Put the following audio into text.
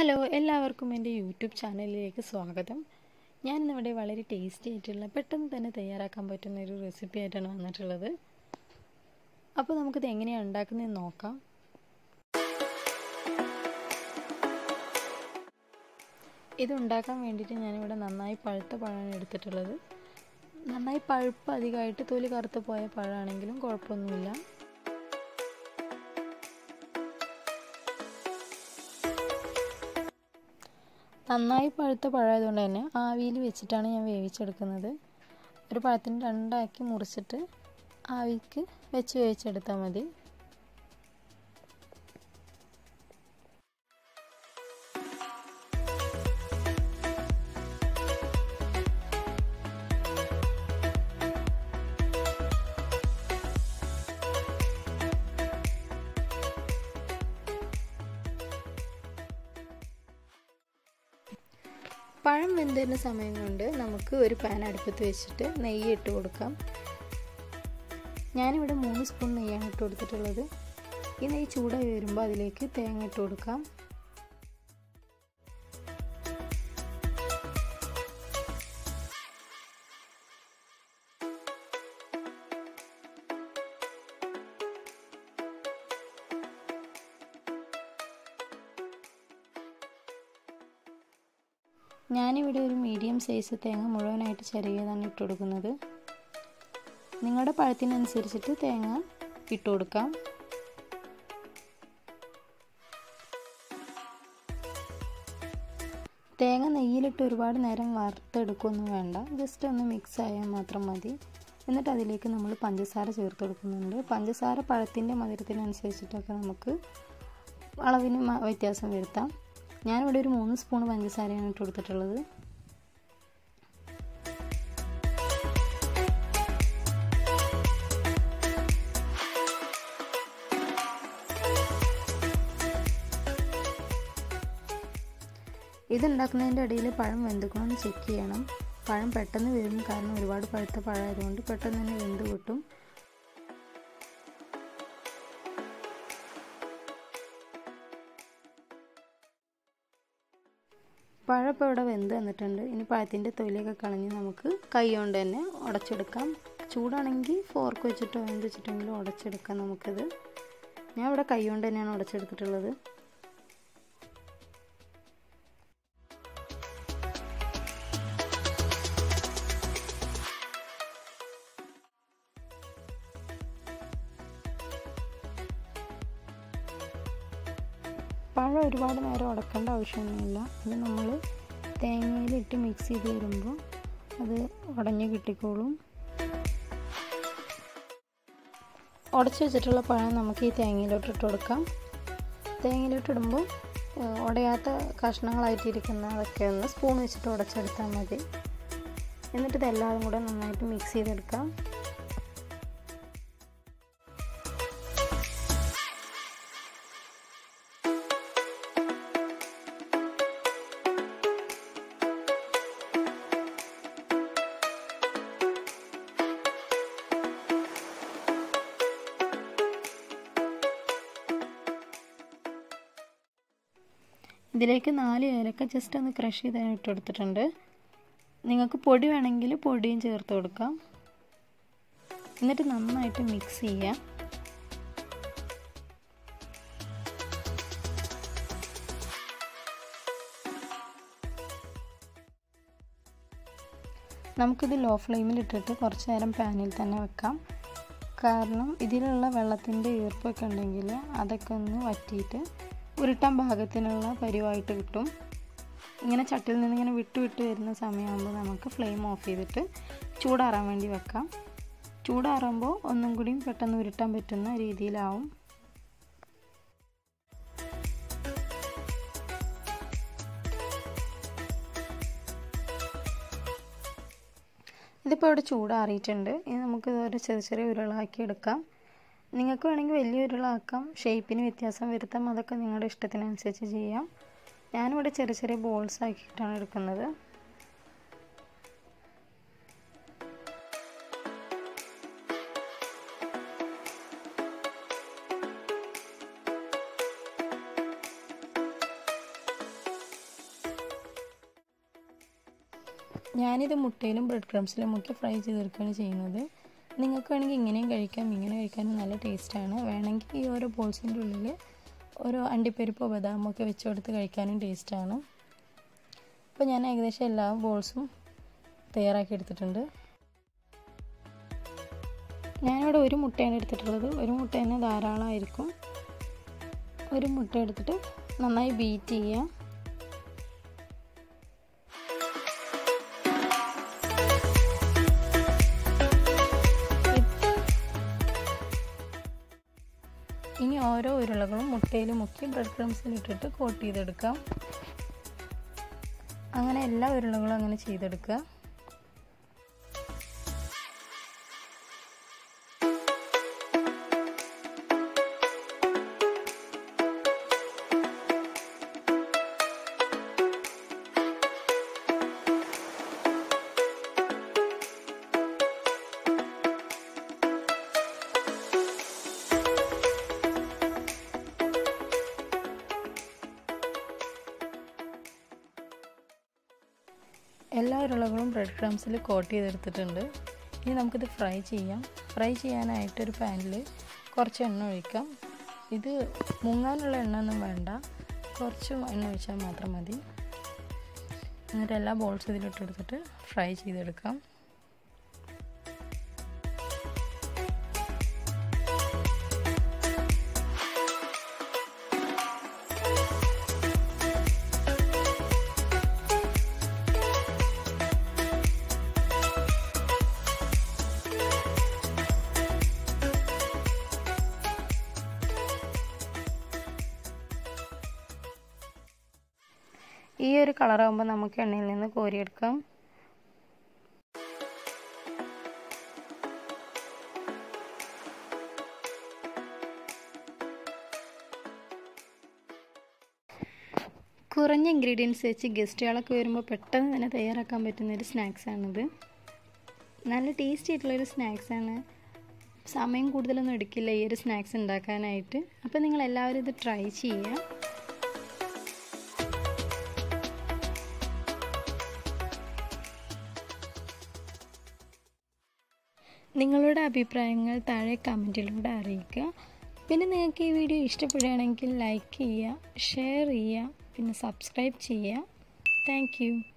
hello എല്ലാവർക്കും എൻ്റെ YouTube ചാനലിലേക്ക് സ്വാഗതം ഞാൻ ഇന്നിവിടെ വളരെ ടേസ്റ്റി ആയിട്ടുള്ള പെട്ടെന്ന് തന്നെ തയ്യാറാക്കാൻ പറ്റുന്ന ഒരു റെസിപ്പി ആയിട്ടാണ് വന്നിട്ടുള്ളത് അപ്പോൾ നമുക്കിത് എങ്ങനെയാണ് ഉണ്ടാക്കുന്നതെന്ന് നോക്കാം ഇത് ഉണ്ടാക്കാൻ വേണ്ടിയിട്ട് ഞാനിവിടെ നന്നായി പഴുത്ത പഴമാണ് എടുത്തിട്ടുള്ളത് നന്നായി പഴുപ്പ് അധികമായിട്ട് തൊലി കറുത്ത് പോയ പഴമാണെങ്കിലും കുഴപ്പമൊന്നുമില്ല നന്നായി പഴുത്ത പഴമായതുകൊണ്ട് തന്നെ ആവിയിൽ വെച്ചിട്ടാണ് ഞാൻ വേവിച്ചെടുക്കുന്നത് ഒരു പഴത്തിന് രണ്ടാക്കി മുറിച്ചിട്ട് ആവിക്ക് വെച്ച് വേവിച്ചെടുത്താൽ മതി പഴം വെന്തരുന്ന സമയം കൊണ്ട് നമുക്ക് ഒരു പാൻ അടുപ്പത്ത് വെച്ചിട്ട് നെയ്യ് ഇട്ട് കൊടുക്കാം ഞാനിവിടെ മൂന്ന് സ്പൂൺ നെയ്യാണ് ഇട്ട് കൊടുത്തിട്ടുള്ളത് ഈ നെയ്യ് ചൂടായി വരുമ്പോൾ അതിലേക്ക് തേങ്ങ ഇട്ട് കൊടുക്കാം ഞാനിവിടെ ഒരു മീഡിയം സൈസ് തേങ്ങ മുഴുവനായിട്ട് ചിരകിയതാണ് ഇട്ട് കൊടുക്കുന്നത് നിങ്ങളുടെ പഴത്തിനനുസരിച്ചിട്ട് തേങ്ങ ഇട്ട് കൊടുക്കാം തേങ്ങ നെയ്യിലിട്ട് ഒരുപാട് നേരം വറുത്തെടുക്കുകയൊന്നും വേണ്ട ജസ്റ്റ് ഒന്ന് മിക്സ് ആയാൽ മാത്രം മതി എന്നിട്ട് അതിലേക്ക് നമ്മൾ പഞ്ചസാര ചേർത്ത് കൊടുക്കുന്നുണ്ട് പഞ്ചസാര പഴത്തിൻ്റെ മധുരത്തിനനുസരിച്ചിട്ടൊക്കെ നമുക്ക് അളവിന് വ്യത്യാസം വരുത്താം ഞാനിവിടെ ഒരു മൂന്ന് സ്പൂൺ പഞ്ചസാരയാണ് ഇട്ട് കൊടുത്തിട്ടുള്ളത് ഇതുണ്ടാക്കുന്നതിൻ്റെ ഇടയിൽ പഴം വെന്തുക്കണമെന്ന് ചെക്ക് ചെയ്യണം പഴം പെട്ടെന്ന് വരും കാരണം ഒരുപാട് പഴുത്ത പഴമായതുകൊണ്ട് പെട്ടെന്ന് തന്നെ വെന്ത് കിട്ടും പഴം ഇപ്പോൾ ഇവിടെ വെന്ത് വന്നിട്ടുണ്ട് ഇനി പഴത്തിൻ്റെ തൊലിയൊക്കെ കളഞ്ഞ് നമുക്ക് കൈ കൊണ്ട് തന്നെ ഉടച്ചെടുക്കാം ചൂടാണെങ്കിൽ ഫോർക്ക് വെച്ചിട്ടോ എന്ത് വെച്ചിട്ടെങ്കിലും ഉടച്ചെടുക്കാം നമുക്കിത് ഞാൻ ഇവിടെ കൈ കൊണ്ട് തന്നെയാണ് ഉടച്ചെടുത്തിട്ടുള്ളത് പഴം ഒരുപാട് നേരം ഉടക്കേണ്ട ആവശ്യമൊന്നുമില്ല അത് നമ്മൾ തേങ്ങയിലിട്ട് മിക്സ് ചെയ്ത് വരുമ്പോൾ അത് ഉടഞ്ഞ് കിട്ടിക്കോളും ഉടച്ച് വെച്ചിട്ടുള്ള പഴം നമുക്ക് ഈ തേങ്ങയിലോട്ട് ഇട്ട് കൊടുക്കാം തേങ്ങയിലോട്ട് ഇടുമ്പോൾ ഉടയാത്ത കഷ്ണങ്ങളായിട്ടിരിക്കുന്ന അതൊക്കെ ഒന്ന് സ്പൂൺ വെച്ചിട്ട് ഉടച്ചെടുത്താൽ മതി എന്നിട്ട് ഇതെല്ലാം കൂടെ നന്നായിട്ട് മിക്സ് ചെയ്തെടുക്കാം ഇതിലേക്ക് നാല് ഏലക്ക ജസ്റ്റ് ഒന്ന് ക്രഷ് ചെയ്ത് ഇട്ട് കൊടുത്തിട്ടുണ്ട് നിങ്ങൾക്ക് പൊടി വേണമെങ്കിൽ പൊടിയും ചേർത്ത് കൊടുക്കാം എന്നിട്ട് നന്നായിട്ട് മിക്സ് ചെയ്യാം നമുക്കിത് ലോ ഫ്ലെയിമിൽ ഇട്ടിട്ട് കുറച്ച് നേരം പാനിൽ തന്നെ വെക്കാം കാരണം ഇതിലുള്ള വെള്ളത്തിൻ്റെ ഈർപ്പൊക്കെ ഉണ്ടെങ്കിൽ അതൊക്കെ ഒന്ന് വറ്റിയിട്ട് ഉരുട്ടാൻ പാകത്തിനുള്ള പരിവായിട്ട് കിട്ടും ഇങ്ങനെ ചട്ടിയിൽ നിന്ന് ഇങ്ങനെ വിട്ട് വിട്ട് വരുന്ന സമയമാകുമ്പോൾ നമുക്ക് ഫ്ലെയിം ഓഫ് ചെയ്തിട്ട് ചൂടാറാൻ വേണ്ടി വെക്കാം ചൂടാറുമ്പോൾ ഒന്നും കൂടിയും പെട്ടെന്ന് ഉരുട്ടാൻ പറ്റുന്ന രീതിയിലാവും ഇതിപ്പോൾ ഇവിടെ ചൂടാറിയിട്ടുണ്ട് ഇനി നമുക്ക് ഇതൊരു ചെറിയ ചെറിയ ഉരുളാക്കി എടുക്കാം നിങ്ങൾക്ക് വേണമെങ്കിൽ വലിയ ഉരുളാക്കാം ഷേപ്പിന് വ്യത്യാസം വരുത്താം അതൊക്കെ നിങ്ങളുടെ ഇഷ്ടത്തിനനുസരിച്ച് ചെയ്യാം ഞാനിവിടെ ചെറിയ ചെറിയ ബോൾസ് ആക്കിയിട്ടാണ് എടുക്കുന്നത് ഞാനിത് മുട്ടയിലും ബ്രെഡ് ക്രംസിലും മുക്കി ഫ്രൈ ചെയ്തെടുക്കുകയാണ് ചെയ്യുന്നത് നിങ്ങൾക്ക് വേണമെങ്കിൽ ഇങ്ങനെയും കഴിക്കാം ഇങ്ങനെ കഴിക്കാനും നല്ല ടേസ്റ്റാണ് വേണമെങ്കിൽ ഈ ഓരോ ബോൾസിൻ്റെ ഉള്ളിൽ ഓരോ അണ്ടിപ്പരിപ്പോ ബദാമോ ഒക്കെ വെച്ച് കൊടുത്ത് കഴിക്കാനും ടേസ്റ്റാണ് അപ്പോൾ ഞാൻ ഏകദേശം എല്ലാ ബോൾസും തയ്യാറാക്കി എടുത്തിട്ടുണ്ട് ഞാനിവിടെ ഒരു മുട്ടയാണ് എടുത്തിട്ടുള്ളത് ഒരു മുട്ട തന്നെ ധാരാളമായിരിക്കും ഒരു മുട്ട എടുത്തിട്ട് നന്നായി ബീറ്റ് ചെയ്യുക ഇനി ഓരോ ഉരുളകളും മുട്ടയിൽ മുക്കി ബ്രെഡ് ക്രംസിൽ ഇട്ടിട്ട് കോട്ട് ചെയ്തെടുക്കാം അങ്ങനെ എല്ലാ ഉരുളകളും അങ്ങനെ ചെയ്തെടുക്കുക എല്ലാ ഉരുളകളും ബ്രെഡ് ക്രംസിൽ കോട്ട് ചെയ്തെടുത്തിട്ടുണ്ട് ഇനി നമുക്കിത് ഫ്രൈ ചെയ്യാം ഫ്രൈ ചെയ്യാനായിട്ട് ഒരു പാനിൽ കുറച്ച് എണ്ണ ഒഴിക്കാം ഇത് മുങ്ങാനുള്ള എണ്ണ ഒന്നും വേണ്ട കുറച്ച് എണ്ണ ഒഴിച്ചാൽ മാത്രം മതി എന്നിട്ട് എല്ലാ ബോൾസ് ഇതിലിട്ടെടുത്തിട്ട് ഫ്രൈ ചെയ്തെടുക്കാം ഈ ഒരു കളറാകുമ്പോൾ നമുക്ക് എണ്ണയിൽ നിന്ന് കോരിയെടുക്കാം കുറഞ്ഞ ഇൻഗ്രീഡിയൻസ് വെച്ച് ഗസ്റ്റുകളൊക്കെ വരുമ്പോൾ പെട്ടെന്ന് തന്നെ തയ്യാറാക്കാൻ പറ്റുന്ന ഒരു സ്നാക്സാണിത് നല്ല ടേസ്റ്റി ആയിട്ടുള്ളൊരു സ്നാക്സാണ് സമയം കൂടുതലൊന്നും എടുക്കില്ല ഈ ഒരു സ്നാക്സ് ഉണ്ടാക്കാനായിട്ട് അപ്പോൾ നിങ്ങൾ എല്ലാവരും ഇത് ട്രൈ ചെയ്യുക നിങ്ങളുടെ അഭിപ്രായങ്ങൾ താഴെ കമൻറ്റിലൂടെ അറിയിക്കുക പിന്നെ നിങ്ങൾക്ക് ഈ വീഡിയോ ഇഷ്ടപ്പെടുകയാണെങ്കിൽ ലൈക്ക് ചെയ്യുക ഷെയർ ചെയ്യുക പിന്നെ സബ്സ്ക്രൈബ് ചെയ്യുക താങ്ക്